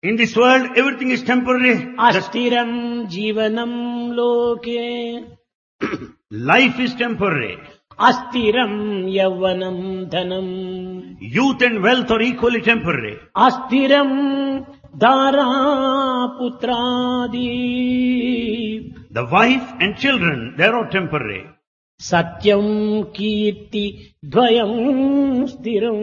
In this world, everything is temporary. The అస్థిరం జీవనం లోకే life is temporary. అస్థిరం యవ్వనం ధనం Youth and wealth are equally temporary. అస్థిరం దారా పుత్రాది The wife and children, they are all temporary. సత్యం కీర్తి ద్వయం స్థిరం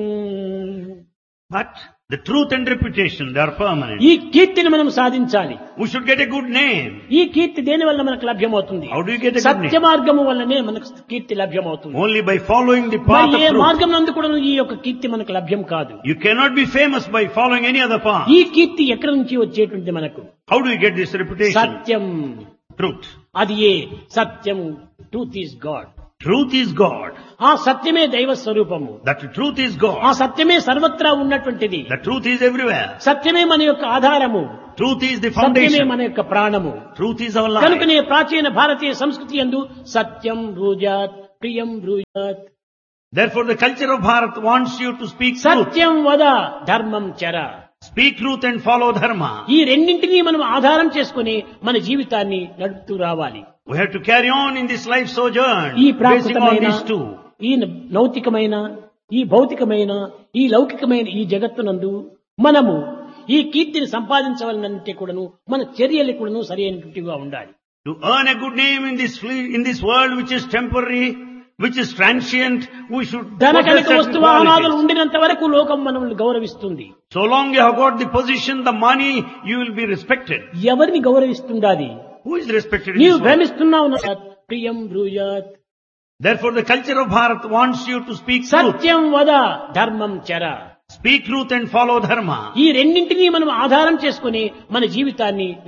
But the truth and reputation, they are permanent. ఈ కీర్తిని మనం సాధించాలి We should get a good name. ఈ కీర్తి దేని వల్ల మనకు లభ్యమవుతుంది How do you get a good Satya name? మార్గము వల్లనే మనకు కీర్తి లభ్యమవుతుంది Only by following the మరి path ఏ of truth. మార్గం నందు కూడా ఈ యొక్క కీర్తి మనకు లభ్యం కాదు You cannot be famous by following any other path. ఈ కీర్తి ఎక్కడి నుంచి వచ్చేటువంటి మనకు How do you get this reputation? సత్యం Truth. అది ఏ సత్యం truth is God Truth is God. ఆ సత్యమే దైవ స్వరూపము That truth is ఆ God. సత్యమే సర్వత్రా ఉన్నటువంటిది The truth is everywhere. సత్యమే మన యొక్క ఆధారము Truth is the సత్యమే foundation. మన యొక్క ప్రాణము Truth is our life. కనుకనే ప్రాచీన భారతీయ సంస్కృతి యందు సత్యం బ్రూజాత్ ప్రియం బ్రూజాత్ Therefore the culture of Bharat wants you to speak truth. సత్యం వద ధర్మం చర Speak truth and follow dharma. ఈ రెండింటినీ మనం ఆధారం చేసుకుని మన జీవితాన్ని నడుపుతూ రావాలి We have to carry on in this life sojourn, ఈ basing on ప్రాకృతమైన these two. ఈ నౌతికమైన ఈ భౌతికమైన ఈ లౌకికమైన ఈ జగత్తునందు మనము ఈ కీర్తిని సంపాదించవాలంటే కూడాను మన చర్యలు కూడాను సరైనటువంటివిగా ఉండాలి To earn a good name in this fle- in this world which is temporary, which is transient, we should ధన possess కనుక certain వస్తు వాహనాదులు qualities. ఉండినంత వరకు లోకం మనల్ని గౌరవిస్తుంది So long you have got the position, the money, you will be respected. ఎవరిని గౌరవిస్తుండాది Who is respected in నీవు this world? భ్రమిస్తున్నావు నా- ప్రియం బ్రూయాత్ Therefore the culture of Bharat wants you to speak truth. సత్యం వద ధర్మం చర Speak truth and follow dharma. ఈ రెండింటినీ మనం ఆధారం చేసుకుని మన జీవితాన్ని